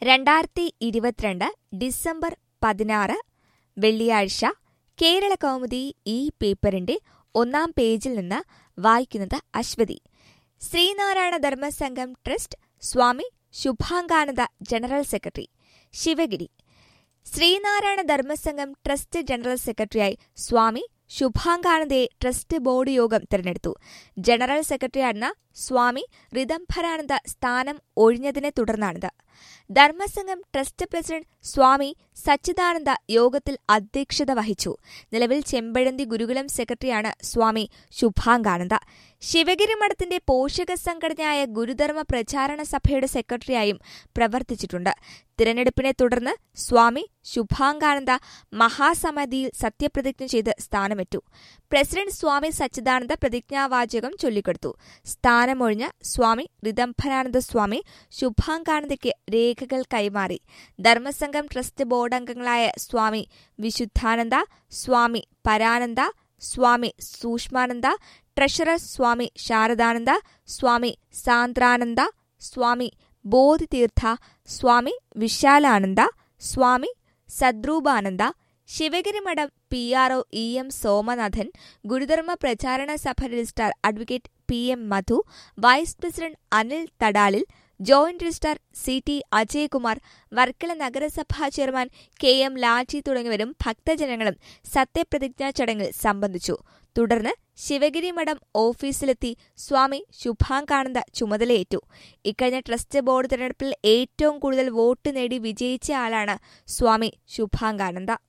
രണ്ടായിരത്തി ഇരുപത്തിരണ്ട് ഡിസംബർ പതിനാറ് വെള്ളിയാഴ്ച കേരള കൗമുദി ഈ പേപ്പറിന്റെ ഒന്നാം പേജിൽ നിന്ന് വായിക്കുന്നത് Aswathy Sree Narayana Dharma Sangham Trust Swami Subhangananda general secretary Sivagiri Sree Narayana Dharma Sangham Trust general സെക്രട്ടറിയായി സ്വാമി ശുഭാംഗാനന്ദയെ ട്രസ്റ്റ് ബോർഡ് യോഗം തിരഞ്ഞെടുത്തു ജനറൽ സെക്രട്ടറിയായിരുന്ന സ്വാമി റിദംഭരാനന്ദ സ്ഥാനം ഒഴിഞ്ഞതിനെ തുടർന്നാണിത് ധർമ്മസംഘം ട്രസ്റ്റ് പ്രസിഡന്റ് സ്വാമി സച്ചിദാനന്ദ യോഗത്തിൽ അധ്യക്ഷത വഹിച്ചു നിലവിൽ ചെമ്പഴന്തി ഗുരുകുലം സെക്രട്ടറിയാണ് സ്വാമി ശുഭാംഗാനന്ദ ശിവഗിരി മഠത്തിന്റെ പോഷക സംഘടനയായ ഗുരുധർമ്മ പ്രചാരണ സഭയുടെ സെക്രട്ടറിയായും പ്രവർത്തിച്ചിട്ടുണ്ട് തിരഞ്ഞെടുപ്പിനെ തുടർന്ന് സ്വാമി ശുഭാംഗാനന്ദ മഹാസമിതിയിൽ സത്യപ്രതിജ്ഞ ചെയ്ത് സ്ഥാനമേറ്റു പ്രസിഡന്റ് സ്വാമി സച്ചിദാനന്ദ പ്രതിജ്ഞാവാചകം ചൊല്ലിക്കൊടുത്തു സ്ഥാനമൊഴിഞ്ഞ സ്വാമി റിദംഭരാനന്ദ സ്വാമി ശുഭാംഗാനന്ദയ്ക്ക് രേഖകൾ കൈമാറി ധർമ്മസംഘം ട്രസ്റ്റ് ബോർഡ് അംഗങ്ങളായ Swami Vishuddhananda Swami Parananda Swami Sukshmananda treasurer Swami Saradananda Swami Sandrananda Swami Bodhitheertha Swami Vishalananda Swami Sadroopananda Sivagiri Mutt P R O E M Somanathan Gurudharma Pracharana Sabha registrar advocate P M Madhu vice president Anil Thadalil joint registrar C T Ajayakumar Varkala നഗരസഭാ ചെയർമാൻ കെ എം ലാജി തുടങ്ങിയവരും ഭക്തജനങ്ങളും സത്യപ്രതിജ്ഞാ ചടങ്ങിൽ സംബന്ധിച്ചു തുടർന്ന് ശിവഗിരി മഠം ഓഫീസിലെത്തി സ്വാമി ശുഭാംഗാനന്ദ ചുമതലയേറ്റു ഇക്കഴിഞ്ഞ ട്രസ്റ്റ് ബോർഡ് തെരഞ്ഞെടുപ്പിൽ ഏറ്റവും കൂടുതൽ വോട്ട് നേടി വിജയിച്ച ആളാണ് സ്വാമി ശുഭാംഗാനന്ദ